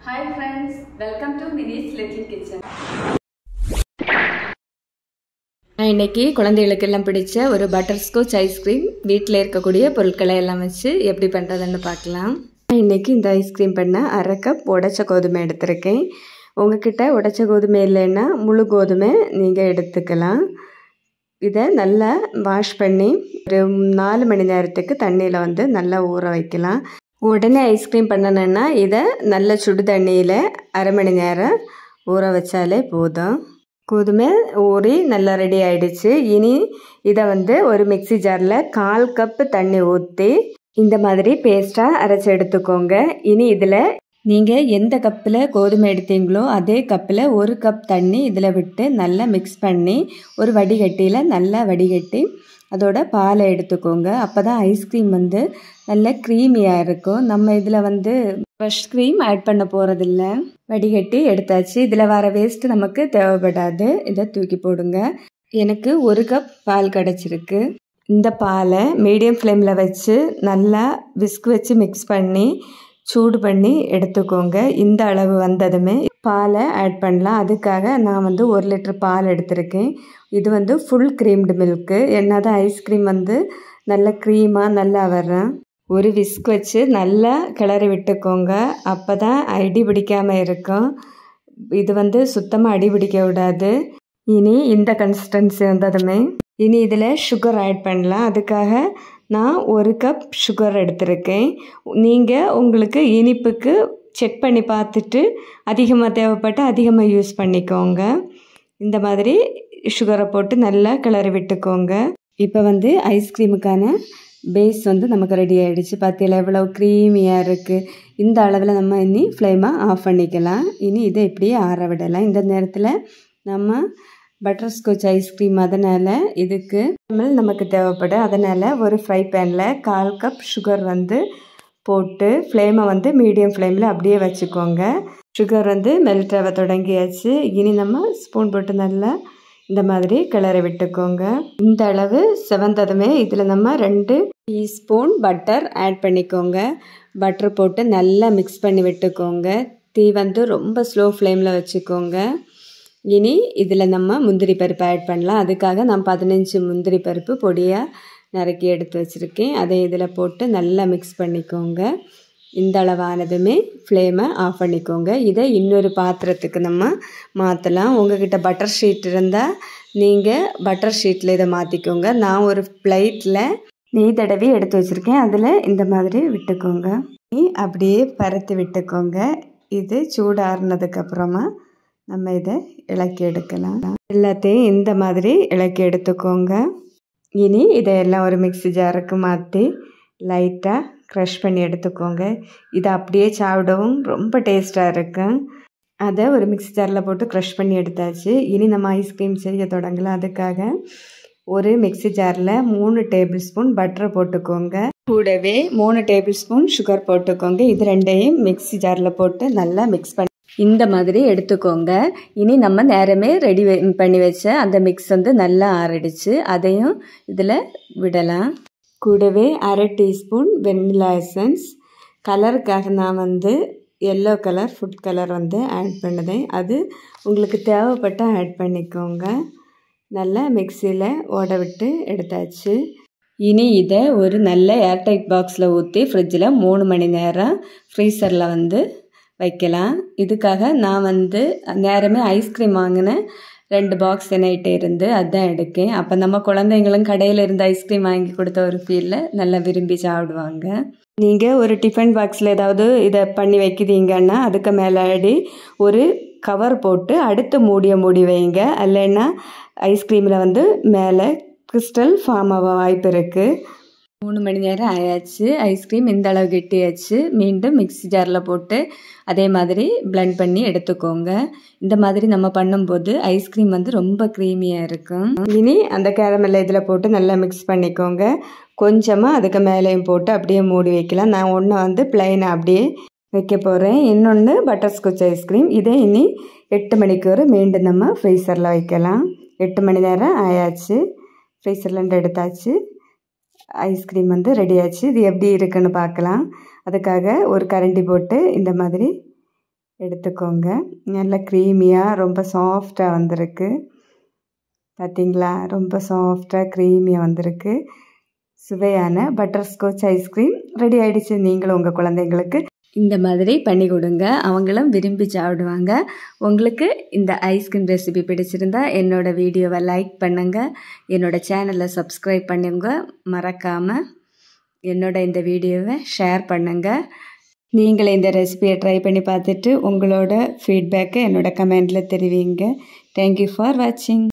hi friends welcome to Mini's little kitchen நான் இன்னைக்கு குழந்தைகளுக்கெல்லாம் பிடிச்ச ஒரு பட்டர் ஸ்காட்ச் ஐஸ்கிரீம் வீட்டில் இருக்கக்கூடிய பொருட்களை எல்லாம் வச்சு எப்படி பண்ணுறதுன்னு பார்க்கலாம் நான் இன்னைக்கு இந்த ஐஸ்கிரீம் பண்ண அரை கப் உடைச்ச கோதுமை எடுத்திருக்கேன் உங்ககிட்ட உடைச்ச கோதுமை இல்லைன்னா முழு கோதுமை நீங்கள் எடுத்துக்கலாம் இதை நல்லா வாஷ் பண்ணி ஒரு நாலு மணி நேரத்துக்கு தண்ணியில் வந்து நல்லா ஊற வைக்கலாம் உடனே ஐஸ்கிரீம் பண்ணணுன்னா இதை நல்ல சுடு தண்ணியில் அரை மணி நேரம் ஊற வச்சாலே போதும் கோதுமை ஊறி நல்லா ரெடி ஆயிடுச்சு இனி இதை வந்து ஒரு மிக்சி ஜாரில் கால் கப்பு தண்ணி ஊற்றி இந்த மாதிரி பேஸ்ட்டாக அரைச்சி எடுத்துக்கோங்க இனி இதில் நீங்கள் எந்த கப்பில் கோதுமை எடுத்தீங்களோ அதே கப்பில் ஒரு கப் தண்ணி இதில் விட்டு நல்லா மிக்ஸ் பண்ணி ஒரு வடிகட்டியில் நல்லா வடிகட்டி அதோட பாலை எடுத்துக்கோங்க அப்போ தான் ஐஸ்கிரீம் வந்து நல்ல க்ரீமியாக இருக்கும் நம்ம இதில் வந்து ஃப்ரெஷ் க்ரீம் ஆட் பண்ண போகிறதில்ல வடிகட்டி எடுத்தாச்சு இதில் வர வேஸ்ட்டு நமக்கு தேவைப்படாது இதை தூக்கி போடுங்க எனக்கு ஒரு கப் பால் கிடச்சிருக்கு இந்த பாலை மீடியம் ஃப்ளேமில் வச்சு நல்லா விஸ்க் வச்சு மிக்ஸ் பண்ணி சூடு பண்ணி எடுத்துக்கோங்க இந்த அளவு வந்ததுமே பாலை ஆட் பண்ணலாம் அதுக்காக நான் வந்து ஒரு லிட்டர் பால் எடுத்திருக்கேன் இது வந்து ஃபுல் க்ரீம்டு மில்க்கு என்ன தான் ஐஸ்கிரீம் வந்து நல்ல க்ரீமாக நல்லா வர்றேன் ஒரு விஸ்க் வச்சு நல்லா கிளறி விட்டுக்கோங்க அப்போ தான் அடி பிடிக்காமல் இருக்கும் இது வந்து சுத்தமாக அடி பிடிக்க விடாது இனி இந்த கன்சிஸ்டன்சி வந்ததுமே இனி இதில் சுகர் ஆட் பண்ணலாம் அதுக்காக நான் ஒரு கப் சுகர் எடுத்திருக்கேன் நீங்கள் உங்களுக்கு இனிப்புக்கு செக் பண்ணி பார்த்துட்டு அதிகமாக தேவைப்பட்டு அதிகமாக யூஸ் பண்ணிக்கோங்க இந்த மாதிரி சுகரை போட்டு நல்லா கிளறி விட்டுக்கோங்க இப்போ வந்து ஐஸ்கிரீமுக்கான பேஸ் வந்து நமக்கு ரெடி ஆகிடுச்சு பார்த்தீங்களா எவ்வளோ க்ரீமியாக இருக்குது இந்த அளவில் நம்ம இனி ஃப்ளேமை ஆஃப் பண்ணிக்கலாம் இனி இதை இப்படியே ஆற விடலாம் இந்த நேரத்தில் நம்ம பட்டர் ஸ்காட்ச் ஐஸ்கிரீம் அதனால் இதுக்கு நமக்கு தேவைப்படும் அதனால் ஒரு ஃப்ரை பேனில் கால் கப் சுகர் வந்து போட்டு ஃப்ளேமை வந்து மீடியம் ஃப்ளேமில் அப்படியே வச்சுக்கோங்க சுகர் வந்து மெல்ட் ஆக தொடங்கியாச்சு இனி நம்ம ஸ்பூன் போட்டு நல்லா இந்த மாதிரி கிளறி விட்டுக்கோங்க இந்த அளவு செவந்ததுமே இதில் நம்ம ரெண்டு டீஸ்பூன் பட்டர் ஆட் பண்ணிக்கோங்க பட்டர் போட்டு நல்லா மிக்ஸ் பண்ணி விட்டுக்கோங்க தீ வந்து ரொம்ப ஸ்லோ ஃப்ளேமில் வச்சுக்கோங்க இனி இதில் நம்ம முந்திரி பருப்பு ஆட் பண்ணலாம் அதுக்காக நான் பதினஞ்சு முந்திரி பருப்பு பொடியாக நறுக்கி எடுத்து வச்சுருக்கேன் அதை இதில் போட்டு நல்லா மிக்ஸ் பண்ணிக்கோங்க இந்த அளவானதுமே ஃப்ளேமை ஆஃப் பண்ணிக்கோங்க இதை இன்னொரு பாத்திரத்துக்கு நம்ம மாற்றலாம் உங்ககிட்ட பட்டர் ஷீட் இருந்தால் நீங்கள் பட்டர் ஷீட்டில் இதை மாற்றிக்கோங்க நான் ஒரு பிளேட்டில் நெய் தடவி எடுத்து வச்சுருக்கேன் அதில் இந்த மாதிரி விட்டுக்கோங்க அப்படியே பருத்தி விட்டுக்கோங்க இது சூடாறினதுக்கப்புறமா நம்ம இதை இலக்கி எடுக்கலாம் எல்லாத்தையும் இந்த மாதிரி இலக்கி எடுத்துக்கோங்க இனி இதையெல்லாம் ஒரு மிக்சி ஜாருக்கு மாற்றி லைட்டாக க்ரஷ் பண்ணி எடுத்துக்கோங்க இதை அப்படியே சாப்பிடவும் ரொம்ப டேஸ்ட்டாக இருக்கும் அதை ஒரு மிக்சி ஜாரில் போட்டு க்ரஷ் பண்ணி எடுத்தாச்சு இனி நம்ம ஐஸ்கிரீம் செய்ய தொடங்கலாம் அதுக்காக ஒரு மிக்சி ஜாரில் மூணு டேபிள் ஸ்பூன் பட்டரை போட்டுக்கோங்க கூடவே மூணு டேபிள் ஸ்பூன் சுகர் போட்டுக்கோங்க இது ரெண்டையும் மிக்சி ஜாரில் போட்டு நல்லா மிக்ஸ் பண்ணி இந்த மாதிரி எடுத்துக்கோங்க இனி நம்ம நேரமே ரெடி பண்ணி வச்ச அந்த மிக்ஸ் வந்து நல்லா ஆறிடுச்சு அதையும் இதில் விடலாம் கூடவே அரை டீஸ்பூன் வெண்ணிலா எசன்ஸ் கலருக்காக நான் வந்து எல்லோ கலர் ஃபுட் கலர் வந்து ஆட் பண்ணுதேன் அது உங்களுக்கு தேவைப்பட்டால் ஆட் பண்ணிக்கோங்க நல்லா மிக்சியில் ஓட விட்டு எடுத்தாச்சு இனி இதை ஒரு நல்ல ஏர்டைட் பாக்ஸில் ஊற்றி ஃப்ரிட்ஜில் மூணு மணி நேரம் ஃப்ரீசரில் வந்து வைக்கலாம் இதுக்காக நான் வந்து நேரமே ஐஸ்கிரீம் வாங்கினேன் ரெண்டு பாக்ஸ் என்கிட்ட இருந்து அதான் எடுக்கேன் அப்போ நம்ம குழந்தைங்களும் கடையில் இருந்து ஐஸ்கிரீம் வாங்கி கொடுத்த ஒரு ஃபீலில் நல்லா விரும்பி சாப்பிடுவாங்க நீங்கள் ஒரு டிஃபன் பாக்ஸில் ஏதாவது இதை பண்ணி வைக்கிறீங்கன்னா அதுக்கு மேலாடி ஒரு கவர் போட்டு அடுத்து மூடிய மூடி வைங்க இல்லைன்னா ஐஸ்கிரீமில் வந்து மேலே கிறிஸ்டல் ஃபார்ம் ஆக வாய்ப்பு இருக்குது மூணு மணி நேரம் ஆயாச்சு ஐஸ்கிரீம் இந்த அளவு கெட்டியாச்சு மீண்டும் மிக்ஸி ஜாரில் போட்டு அதே மாதிரி பிளெண்ட் பண்ணி எடுத்துக்கோங்க இந்த மாதிரி நம்ம பண்ணும்போது ஐஸ்கிரீம் வந்து ரொம்ப க்ரீமியாக இருக்கும் இனி அந்த கேரமெல்ல இதில் போட்டு நல்லா மிக்ஸ் பண்ணிக்கோங்க கொஞ்சமாக அதுக்கு மேலேயும் போட்டு அப்படியே மூடி வைக்கலாம் நான் ஒன்று வந்து பிளைனாக அப்படியே வைக்க போகிறேன் இன்னொன்று பட்டர் ஸ்காட்ச் ஐஸ்கிரீம் இதே இனி எட்டு மணிக்கு ஒரு மீண்டும் நம்ம ஃப்ரீசரில் வைக்கலாம் எட்டு மணி நேரம் ஆயாச்சு ஃப்ரீசர்லேருந்து எடுத்தாச்சு ஐஸ்கிரீம் வந்து ரெடி ஆச்சு இது எப்படி இருக்குன்னு பார்க்கலாம் அதுக்காக ஒரு கரண்டி போட்டு இந்த மாதிரி எடுத்துக்கோங்க நல்லா க்ரீமியாக ரொம்ப சாஃப்டாக வந்திருக்கு பார்த்தீங்களா ரொம்ப சாஃப்டாக க்ரீமியாக வந்திருக்கு சுவையான பட்டர்ஸ்காட்ச் ஐஸ்கிரீம் ரெடி ஆகிடுச்சு நீங்களும் உங்கள் குழந்தைங்களுக்கு இந்த மாதிரி பண்ணி கொடுங்க அவங்களும் விரும்பி சாப்பிடுவாங்க உங்களுக்கு இந்த ஐஸ்கிரீம் ரெசிபி பிடிச்சிருந்தா என்னோட வீடியோவை லைக் பண்ணுங்கள் என்னோட சேனலை சப்ஸ்கிரைப் பண்ணுங்க மறக்காமல் என்னோட இந்த வீடியோவை ஷேர் பண்ணுங்கள் நீங்களே இந்த ரெசிபியை ட்ரை பண்ணி பார்த்துட்டு உங்களோட ஃபீட்பேக்கை என்னோட கமெண்டில் தெரிவிங்க தேங்க்யூ ஃபார் வாட்சிங்